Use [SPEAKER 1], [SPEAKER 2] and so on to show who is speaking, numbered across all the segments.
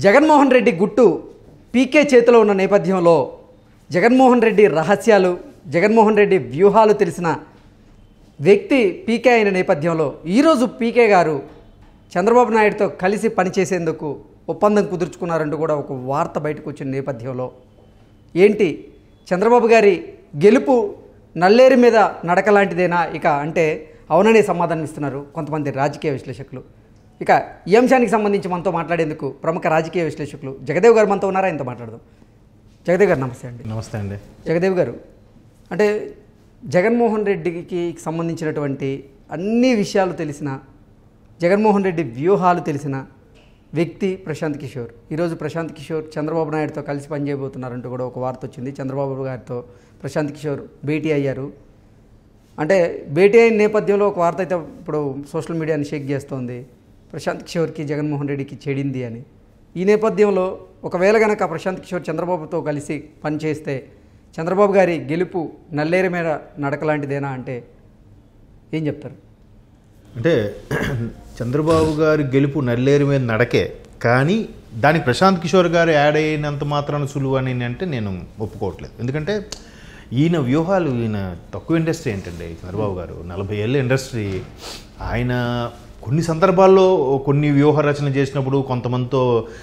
[SPEAKER 1] జగన్మోహన్ రెడ్డి గుట్టు పీకే చేతిలో ఉన్న నేపథ్యంలో జగన్మోహన్ రెడ్డి రహస్యాలు జగన్మోహన్ రెడ్డి వ్యూహాలు తెలిసిన వ్యక్తి పీకే అయిన నేపథ్యంలో ఈరోజు పీకే గారు చంద్రబాబు నాయుడుతో కలిసి పనిచేసేందుకు ఒప్పందం కుదుర్చుకున్నారంటూ కూడా ఒక వార్త బయటకు వచ్చిన నేపథ్యంలో ఏంటి చంద్రబాబు గారి గెలుపు నల్లేరు మీద నడక లాంటిదేనా ఇక అంటే అవుననే సమాధానం ఇస్తున్నారు కొంతమంది రాజకీయ విశ్లేషకులు ఇక ఈ అంశానికి సంబంధించి మనతో మాట్లాడేందుకు ప్రముఖ రాజకీయ విశ్లేషకులు జగదేవ్ గారు మనతో ఉన్నారా ఇంత మాట్లాడదాం జగదేవ్ గారు నమస్తే అండి
[SPEAKER 2] నమస్తే అండి
[SPEAKER 1] జగదేవ్ గారు అంటే జగన్మోహన్ రెడ్డికి సంబంధించినటువంటి అన్ని విషయాలు తెలిసిన జగన్మోహన్ రెడ్డి వ్యూహాలు తెలిసిన వ్యక్తి ప్రశాంత్ కిషోర్ ఈరోజు ప్రశాంత్ కిషోర్ చంద్రబాబు నాయుడుతో కలిసి పనిచేయబోతున్నారంటూ కూడా ఒక వార్త వచ్చింది చంద్రబాబు గారితో ప్రశాంత్ కిషోర్ భేటీ అయ్యారు అంటే భేటీ అయిన నేపథ్యంలో ఒక వార్త అయితే ఇప్పుడు సోషల్ మీడియాని షేక్ చేస్తోంది ప్రశాంత్ కిషోర్కి జగన్మోహన్ రెడ్డికి చెడింది అని ఈ నేపథ్యంలో ఒకవేళ గనక ప్రశాంత్ కిషోర్ చంద్రబాబుతో కలిసి పనిచేస్తే చంద్రబాబు గారి గెలుపు నల్లేరు మీద నడకలాంటిదేనా అంటే ఏం చెప్తారు
[SPEAKER 2] అంటే చంద్రబాబు గారి గెలుపు నల్లేరు మీద నడకే కానీ దానికి ప్రశాంత్ కిషోర్ గారు యాడ్ అయినంత మాత్రాన సులువు అని అంటే నేను ఒప్పుకోవట్లేదు ఎందుకంటే ఈయన వ్యూహాలు ఈయన తక్కువ ఇండస్ట్రీ ఏంటండి చంద్రబాబు గారు నలభై ఏళ్ళ ఇండస్ట్రీ ఆయన కొన్ని సందర్భాల్లో కొన్ని వ్యూహ రచన చేసినప్పుడు కొంతమందితో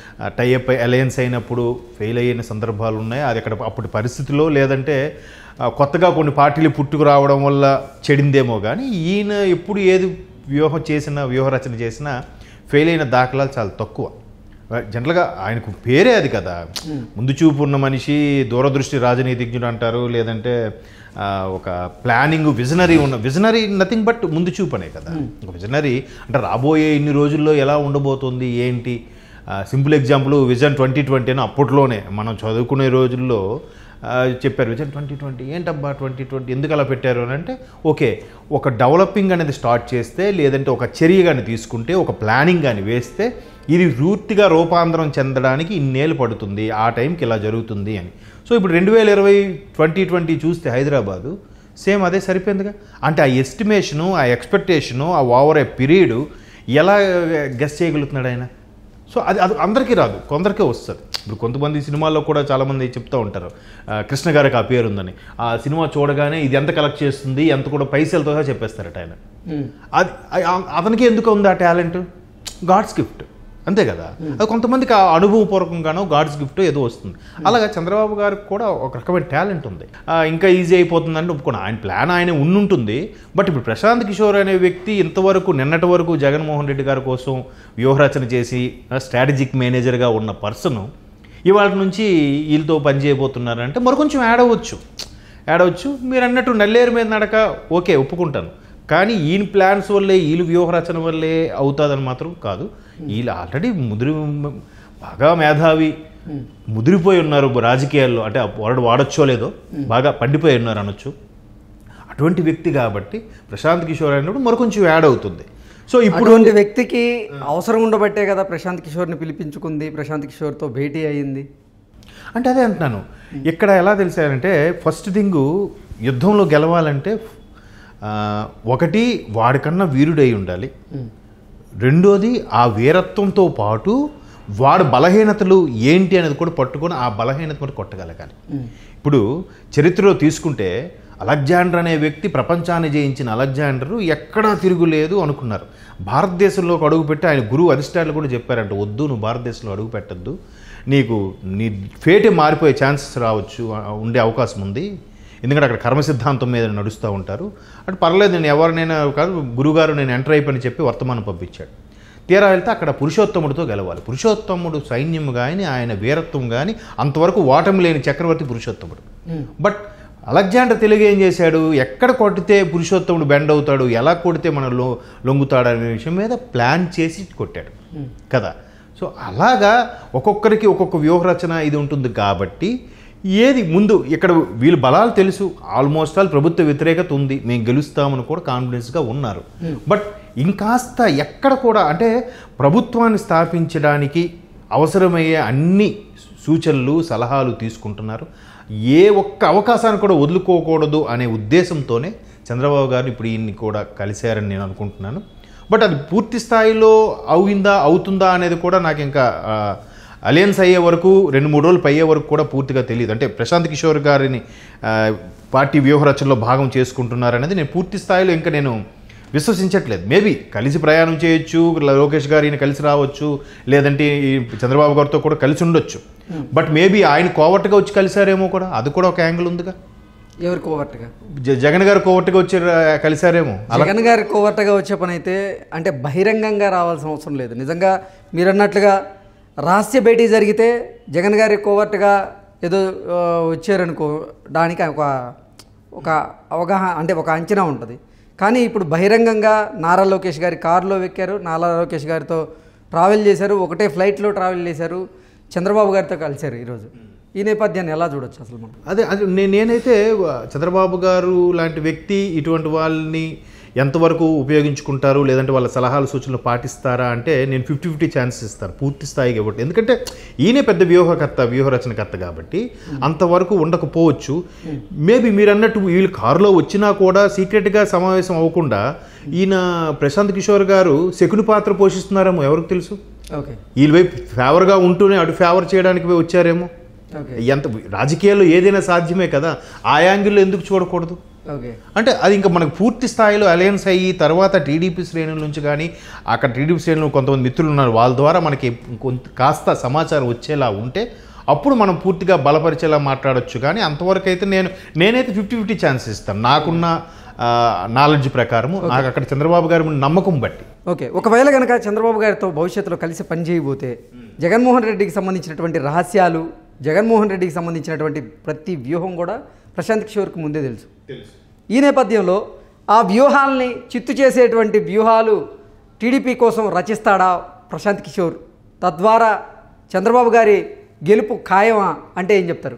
[SPEAKER 2] టైఅప్ అలయన్స్ అయినప్పుడు ఫెయిల్ అయిన సందర్భాలు ఉన్నాయి అది అక్కడ అప్పటి పరిస్థితిలో లేదంటే ఆ, కొత్తగా కొన్ని పార్టీలు పుట్టుకు రావడం వల్ల చెడిందేమో కానీ ఈయన ఎప్పుడు ఏది వ్యూహం చేసినా వ్యూహ రచన చేసినా ఫెయిల్ అయిన దాఖలాలు చాలా తక్కువ జనరల్గా ఆయనకు పేరే అది కదా ముందు చూపు ఉన్న మనిషి దూరదృష్టి రాజనీతిజ్ఞుడు అంటారు లేదంటే ఆ, ఒక ప్లానింగ్ విజనరీ ఉన్న విజనరీ నథింగ్ బట్ ముందు చూపు అనే కదా ఒక విజనరీ అంటే రాబోయే ఇన్ని రోజుల్లో ఎలా ఉండబోతుంది ఏంటి simple example vision twenty twenty అని అప్పట్లోనే మనం చదువుకునే రోజుల్లో ఆ, చెప్పారు విజన్ ట్వంటీ ట్వంటీ ఏంటబ్బా ట్వంటీ ట్వంటీ ఎందుకు అలా పెట్టారు అని అంటే ఓకే ఒక డెవలపింగ్ అనేది స్టార్ట్ చేస్తే లేదంటే ఒక చర్య కానీ తీసుకుంటే ఒక ప్లానింగ్ కానీ వేస్తే ఇది పూర్తిగా రూపాంతరం చెందడానికి ఇన్నేళ్ళు పడుతుంది ఆ టైంకి ఇలా జరుగుతుంది అని సో ఇప్పుడు రెండు వేల ఇరవై ట్వంటీ ట్వంటీ చూస్తే హైదరాబాదు సేమ్ అదే సరిపోయిందిగా అంటే ఆ ఎస్టిమేషను ఆ ఎక్స్పెక్టేషను ఆ ఓవర్ ఏ పీరియడ్ ఎలా గెస్ చేయగలుగుతున్నాడు ఆయన సో అది అది అందరికీ రాదు కొందరికే వస్తుంది ఇప్పుడు కొంతమంది సినిమాల్లో కూడా చాలామంది చెప్తూ ఉంటారు ఆ, కృష్ణ గారికి ఆ పేరు ఉందని ఆ సినిమా చూడగానే ఇది ఎంత కలెక్ట్ చేస్తుంది ఎంత కూడా పైసలతో సహా చెప్పేస్తారట ఆయన అది ఆ- అతనికి ఎందుకు ఉంది ఆ టాలెంట్ గాడ్స్ గిఫ్ట్ అంతే కదా అది కొంతమందికి ఆ అనుభవపూర్వకంగానో గాడ్స్ గిఫ్ట్ ఏదో వస్తుంది అలాగా చంద్రబాబు గారికి కూడా ఒక రకమైన టాలెంట్ ఉంది ఆ, ఇంకా ఈజీ అయిపోతుందంటే ఒప్పుకోండి ఆయన ప్లాన్ ఆయన ఉండుంటుంది బట్ ఇప్పుడు ప్రశాంత్ కిషోర్ అనే వ్యక్తి ఇంతవరకు నిన్నటి వరకు జగన్మోహన్ రెడ్డి గారి కోసం వ్యూహరచన చేసి స్ట్రాటజిక్ మేనేజర్గా ఉన్న పర్సన్ ఇవాళ నుంచి వీళ్ళతో పని చేయబోతున్నారంటే మరి కొంచెం యాడ్ అవ్వచ్చు యాడ్ అవ్వచ్చు మీరు అన్నట్టు నల్లేరు మీద నడక ఓకే ఒప్పుకుంటాను కానీ ఈయన ప్లాన్స్ వల్లే వీళ్ళు వ్యూహరచన వల్లే అవుతుందని మాత్రం కాదు వీళ్ళు ఆల్రెడీ ముదిరి బాగా మేధావి ముదిరిపోయి ఉన్నారు రాజకీయాల్లో అంటే వాడు వాడచ్చో లేదో బాగా పండిపోయి ఉన్నారు అనొచ్చు అటువంటి వ్యక్తి కాబట్టి ప్రశాంత్ కిషోర్ అయినప్పుడు మరి కొంచెం యాడ్ అవుతుంది సో ఇప్పుడు
[SPEAKER 1] ఇటువంటి వ్యక్తికి అవసరం ఉండబట్టే కదా ప్రశాంత్ కిషోర్ని పిలిపించుకుంది ప్రశాంత్ కిషోర్తో భేటీ అయ్యింది
[SPEAKER 2] అంటే అదే అంటున్నాను ఇక్కడ ఎలా తెలిసారంటే ఫస్ట్ థింగ్ యుద్ధంలో గెలవాలంటే ఆ, ఒకటి వాడికన్నా వీరుడై ఉండాలి రెండోది ఆ వీరత్వంతో పాటు వాడు బలహీనతలు ఏంటి అనేది కూడా పట్టుకొని ఆ బలహీనత మరి కొట్టగలగాలి ఇప్పుడు చరిత్రలో తీసుకుంటే అలెగ్జాండర్ అనే వ్యక్తి ప్రపంచాన్ని జయించిన అలెగ్జాండరు ఎక్కడా తిరుగులేదు అనుకున్నారు భారతదేశంలోకి అడుగుపెట్టి ఆయన గురువు అధిష్టానులు కూడా చెప్పారంట వద్దు నువ్వు భారతదేశంలో అడుగు పెట్టద్దు నీకు నీ ఫేటే మారిపోయే ఛాన్సెస్ రావచ్చు ఆ, ఉండే అవకాశం ఉంది ఎందుకంటే అక్కడ కర్మ సిద్ధాంతం మీద నడుస్తూ ఉంటారు అంటే పర్లేదు నేను ఎవరినైనా కాదు గురుగారు నేను ఎంటర్ అయిపోయి చెప్పి వర్తమానం పంపించాడు తీరా వెళ్తే అక్కడ పురుషోత్తముడితో గెలవాలి పురుషోత్తముడు సైన్యం కానీ ఆయన వీరత్వం కానీ అంతవరకు ఓటమి లేని చక్రవర్తి పురుషోత్తముడు బట్ అలెగ్జాండర్ తెలుగు ఏం చేశాడు ఎక్కడ కొట్టితే పురుషోత్తముడు బెండ్ అవుతాడు ఎలా కొడితే మనం లో లొంగుతాడు అనే విషయం మీద ప్లాన్ చేసి కొట్టాడు కదా సో అలాగా ఒక్కొక్కరికి ఒక్కొక్క వ్యూహరచన ఇది ఉంటుంది కాబట్టి ఏది ముందు ఇక్కడ వీళ్ళ బలాలు తెలుసు ఆల్మోస్ట్ ఆల్ ప్రభుత్వ వ్యతిరేకత ఉంది మేము గెలుస్తామని కూడా కాన్ఫిడెన్స్గా ఉన్నారు బట్ ఇంకాస్త ఎక్కడ కూడా అంటే ప్రభుత్వాన్ని స్థాపించడానికి అవసరమయ్యే అన్ని సూచనలు సలహాలు తీసుకుంటున్నారు ఏ ఒక్క అవకాశాన్ని కూడా వదులుకోకూడదు అనే ఉద్దేశంతోనే చంద్రబాబు గారు ఇప్పుడు ఈయన్ని కూడా కలిశారని నేను అనుకుంటున్నాను బట్ అది పూర్తి స్థాయిలో అయిందా అవుతుందా అనేది కూడా నాకు ఇంకా ఆ, అలయన్స్ అయ్యే వరకు రెండు మూడు రోజులు అయ్యే వరకు కూడా పూర్తిగా తెలియదు అంటే ప్రశాంత్ కిషోర్ గారిని ఆ, పార్టీ వ్యూహరచనలో భాగం చేసుకుంటున్నారనేది నేను పూర్తి స్థాయిలో ఇంకా నేను విశ్వసించట్లేదు మేబీ కలిసి ప్రయాణం చేయొచ్చు లోకేష్ గారు ఈయన కలిసి రావచ్చు లేదంటే ఈ చంద్రబాబు గారితో కూడా కలిసి ఉండొచ్చు బట్ మేబీ ఆయన కోవట్టుగా వచ్చి కలిసారేమో కూడా అది కూడా ఒక యాంగిల్ ఉందిగా
[SPEAKER 1] ఎవరు కోవర్ట్గా
[SPEAKER 2] జ- జగన్ గారు కోవట్టుగా వచ్చి రా- కలిసారేమో అలా
[SPEAKER 1] జగన్ గారి కోవర్ట్గా వచ్చే పని అయితే అంటే బహిరంగంగా రావాల్సిన అవసరం లేదు నిజంగా మీరు అన్నట్లుగా రహస్య భేటీ జరిగితే జగన్ గారి కోవర్ట్గా ఏదో ఆ, వచ్చారనుకో దానికి ఒక ఒక అవగాహన అంటే ఒక అంచనా ఉంటుంది కానీ ఇప్పుడు బహిరంగంగా నారా లోకేష్ గారి కారులో ఎక్కారు నారా లోకేష్ గారితో ట్రావెల్ చేశారు ఒకటే ఫ్లైట్లో ట్రావెల్ చేశారు చంద్రబాబు గారితో కలిశారు ఈరోజు ఈ నేపథ్యాన్ని ఎలా చూడొచ్చు అసలు మనం
[SPEAKER 2] అదే అది నే- నేనైతే చంద్రబాబు గారు లాంటి వ్యక్తి ఇటువంటి వాళ్ళని ఎంతవరకు ఉపయోగించుకుంటారు లేదంటే వాళ్ళ సలహాలు సూచనలు పాటిస్తారా అంటే నేను ఫిఫ్టీ ఫిఫ్టీ ఛాన్సెస్ ఇస్తాను పూర్తి స్థాయిగా ఇవ్వట్లేదు ఎందుకంటే ఈయనే పెద్ద వ్యూహకర్త వ్యూహరచనకర్త కాబట్టి అంతవరకు ఉండకపోవచ్చు మేబీ మీరు అన్నట్టు వీళ్ళు కారులో వచ్చినా కూడా సీక్రెట్గా సమావేశం అవ్వకుండా ఈయన ప్రశాంత్ కిషోర్ గారు శకుని పాత్ర పోషిస్తున్నారేమో ఎవరికి తెలుసు
[SPEAKER 1] ఓకే
[SPEAKER 2] వీళ్ళ వైపు ఫేవర్గా ఉంటూనే అటు ఫేవర్ చేయడానికి వచ్చారేమో
[SPEAKER 1] ఓకే
[SPEAKER 2] ఎంత రాజకీయాల్లో ఏదైనా సాధ్యమే కదా ఆ యాంగిల్లో ఎందుకు చూడకూడదు
[SPEAKER 1] ఓకే
[SPEAKER 2] అంటే అది ఇంకా మనకు పూర్తి స్థాయిలో అలయన్స్ అయ్యి తర్వాత టీడీపీ శ్రేణుల నుంచి కానీ అక్కడ టీడీపీ శ్రేణులు కొంతమంది మిత్రులు ఉన్నారు వాళ్ళ ద్వారా మనకి కొంత కాస్త సమాచారం వచ్చేలా ఉంటే అప్పుడు మనం పూర్తిగా బలపరిచేలా మాట్లాడొచ్చు కానీ అంతవరకు అయితే నేను నేనైతే ఫిఫ్టీ ఫిఫ్టీ ఛాన్స్ ఇస్తాను నాకున్న నాలెడ్జ్ ప్రకారము నాకు అక్కడ చంద్రబాబు గారి మీద నమ్మకం బట్టి
[SPEAKER 1] ఓకే ఒకవేళ కనుక చంద్రబాబు గారితో భవిష్యత్తులో కలిసి పనిచేయబోతే జగన్మోహన్ రెడ్డికి సంబంధించినటువంటి రహస్యాలు జగన్మోహన్ రెడ్డికి సంబంధించినటువంటి ప్రతి వ్యూహం కూడా ప్రశాంత్ కిషోర్కి ముందే తెలుసు ఈ నేపథ్యంలో ఆ వ్యూహాల్ని చిత్తు చేసేటువంటి వ్యూహాలు టీడీపీ కోసం రచిస్తాడా ప్రశాంత్ కిషోర్ తద్వారా చంద్రబాబు గారి గెలుపు ఖాయమా అంటే ఏం చెప్తారు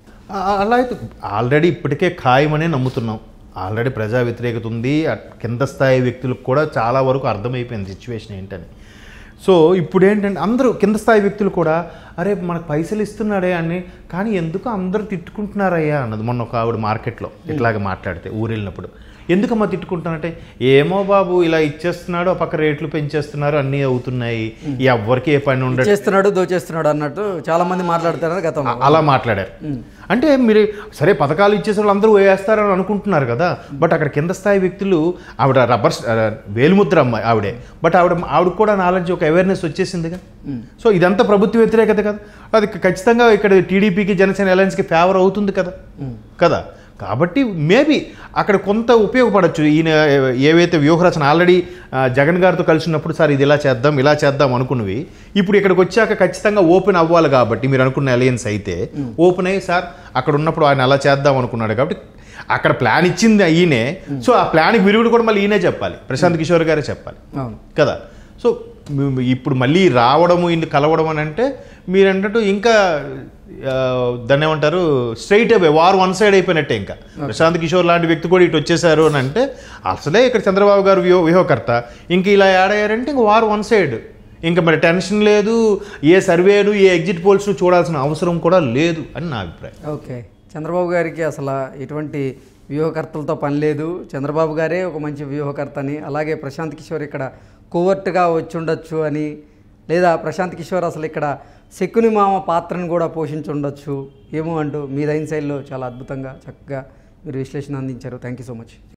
[SPEAKER 2] ఆ- అలా అయితే ఆల్రెడీ ఇప్పటికే ఖాయమనే నమ్ముతున్నాం ఆల్రెడీ ప్రజా వ్యతిరేకత ఉంది అట్- కింద స్థాయి వ్యక్తులకు కూడా చాలా వరకు అర్థమైపోయింది సిచ్యువేషన్ ఏంటని సో ఇప్పుడు ఏంటంటే అందరూ కింద స్థాయి వ్యక్తులు కూడా అరే మనకు పైసలు ఇస్తున్నాడే అని కానీ ఎందుకు అందరూ తిట్టుకుంటున్నారయ్యా అన్నది మొన్న ఒక ఆవిడ మార్కెట్లో ఇట్లాగ మాట్లాడితే ఊరు వెళ్ళినప్పుడు ఎందుకమ్మా తిట్టుకుంటానంటే ఏమో బాబు ఇలా ఇచ్చేస్తున్నాడు ఆ పక్క రేట్లు పెంచేస్తున్నారు అన్నీ అవుతున్నాయి ఎవ్వరికి ఏ పని ఉండదు
[SPEAKER 1] చేస్తున్నాడు దోచేస్తున్నాడు అన్నట్టు చాలా మంది మాట్లాడుతున్నారు గతంలో
[SPEAKER 2] అలా మాట్లాడారు అంటే మీరు సరే పథకాలు ఇచ్చేసే వాళ్ళు అందరూ వేస్తారని అనుకుంటున్నారు కదా బట్ అక్కడ కింద స్థాయి వ్యక్తులు ఆవిడ రబ్బర్ స్- ఆ, వేలుముద్ర అమ్మాయి ఆవిడే బట్ ఆవిడ ఆవిడ కూడా నాలెడ్జ్ ఒక అవేర్నెస్ వచ్చేసిందిగా సో ఇదంతా ప్రభుత్వ వ్యతిరేకత కదా అది ఖచ్చితంగా ఇక్కడ టీడీపీకి జనసేన అలయన్స్కి ఫేవర్ అవుతుంది కదా కదా కాబట్టి మేబీ అక్కడ కొంత ఉపయోగపడచ్చు ఈయన ఏవైతే వ్యూహరచన ఆల్రెడీ జగన్ గారితో కలిసి ఉన్నప్పుడు సార్ ఇది ఇలా చేద్దాం ఇలా చేద్దాం అనుకున్నవి ఇప్పుడు ఇక్కడికి వచ్చాక ఖచ్చితంగా ఓపెన్ అవ్వాలి కాబట్టి మీరు అనుకున్న అలయన్స్ అయితే ఓపెన్ అయ్యి సార్ అక్కడ ఉన్నప్పుడు ఆయన అలా చేద్దాం అనుకున్నాడు కాబట్టి అక్కడ ప్లాన్ ఇచ్చింది ఈయనే సో ఆ ప్లాన్కి విరుగుడు కూడా మళ్ళీ ఈయనే చెప్పాలి ప్రశాంత్ కిషోర్ గారే చెప్పాలి
[SPEAKER 1] అవును
[SPEAKER 2] కదా సో మ్- ఇప్పుడు మళ్ళీ రావడము ఇన్ని కలవడం అని అంటే మీరు అన్నట్టు ఇంకా ఆ, దాన్ని ఏమంటారు straight away war one side అయిపోయినట్టే ఇంకా ప్రశాంత్ కిషోర్ లాంటి వ్యక్తి కూడా ఇటు వచ్చేసారు అని అంటే అసలే ఇక్కడ చంద్రబాబు గారు వ్యూహ వ్యూహకర్త ఇంక ఇలా యాడ్ అయ్యారంటే ఇంక వార్ వన్ సైడ్ ఇంకా మరి టెన్షన్ లేదు ఏ సర్వేలు ఏ ఎగ్జిట్ పోల్స్ చూడాల్సిన అవసరం కూడా లేదు అని నా అభిప్రాయం
[SPEAKER 1] ఓకే చంద్రబాబు గారికి అసలు ఎటువంటి వ్యూహకర్తలతో పని లేదు చంద్రబాబు గారే ఒక మంచి వ్యూహకర్త అని అలాగే ప్రశాంత్ కిషోర్ ఇక్కడ కోవర్ట్గా వచ్చి ఉండొచ్చు అని లేదా ప్రశాంత్ కిషోర్ అసలు ఇక్కడ శకుని మామ పాత్రను కూడా పోషించి ఉండొచ్చు ఏమో అంటూ మీ దైన్ శైలిలో చాలా అద్భుతంగా చక్కగా మీరు విశ్లేషణ అందించారు థ్యాంక్ యూ సో మచ్